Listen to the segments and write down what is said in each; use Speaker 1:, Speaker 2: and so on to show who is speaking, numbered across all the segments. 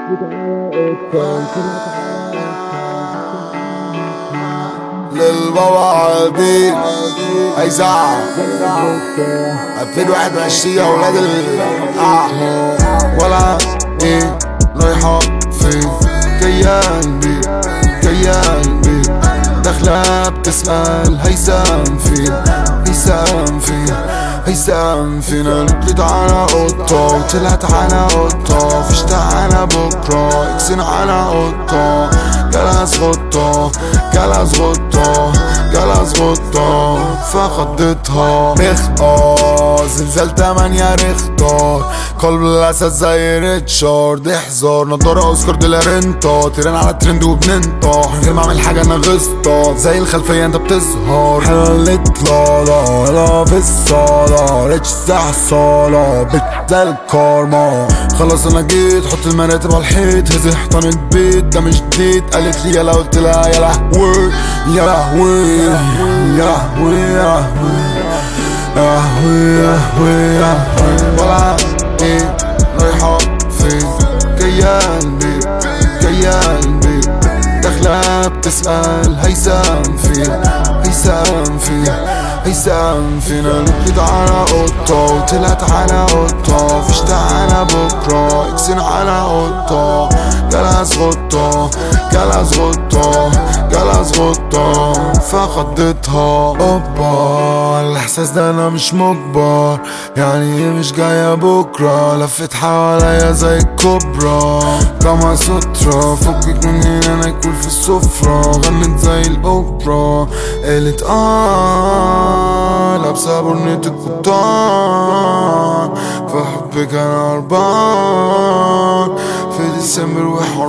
Speaker 1: للبابا عبيد هيزعق 2021 يا ولاد ال آه. ولا ايه رايحة فين جاية قلبي جاية قلبي داخلة بتسأل هيثم فين هيثم فين هيثم فين قلت على قطة وطلعت على قطة فيش تعالى بكرة اكسن على قطة جلس غطة جلس غطة جلس غطة فخضتها مخ زلزال تمانية ريختار قلب الاسد زي ريتشارد احذر نضارة اوسكار دي لارنتا تيران على الترند وبننطح من غير ما اعمل حاجة انا غصتك زي الخلفية انت بتظهر حلت لالا لا في الصالة ريتش زي الصالة بت زي الكارما خلاص انا جيت حط المراتب على الحيط هزي حيطان البيت ده مش جديد قالت لي يلا قلت لها يا لهوي يا لهوي يا لهوي يا لهوي يا لهوي يا لهوي ولا ايه رايحة فين جاية قلبي جاية قلبي داخلة بتسأل هيثم فين هيثم فين هيثم فين قلت على قطة وطلعت على قطة فيش تعالى بكرة اكسن على قطة جلس غطة جلس غطة جلس غطة فخضتها اوبا الاحساس ده انا مش مجبر يعني ايه مش جاية بكرة لفت حواليا زي الكوبرا كما سترة فكك من هنا ناكل في السفرة غنت زي الاوبرا قالت اه لابسة برنة القبطان فحبك انا هربان في ديسمبر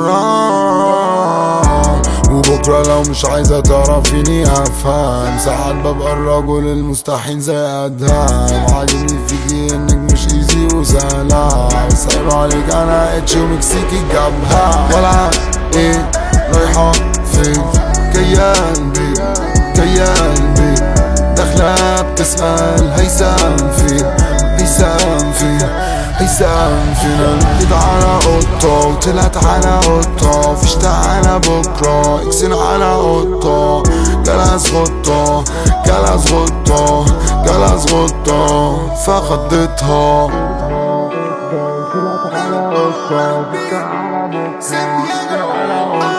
Speaker 1: وحرام وبكرة لو مش عايزة تعرفيني افهم ساعات ببقى الرجل المستحيل زي ادهم عاجبني فيكي انك مش ايزي وسهلة بس عيب عليك انا اتش ومكسيكي جابها ولا ايه رايحة فين جاية قلبي جاية قلبي داخلة بتسأل هيثم فين هيثم فين هيثم فين قلت على قطة وطلعت على قطة فيش تعالى بكرة اكسن على قطة جلس غطة جلس غطة جلس غطة فخضتها طلعت على قطة فيش تعالى بكرة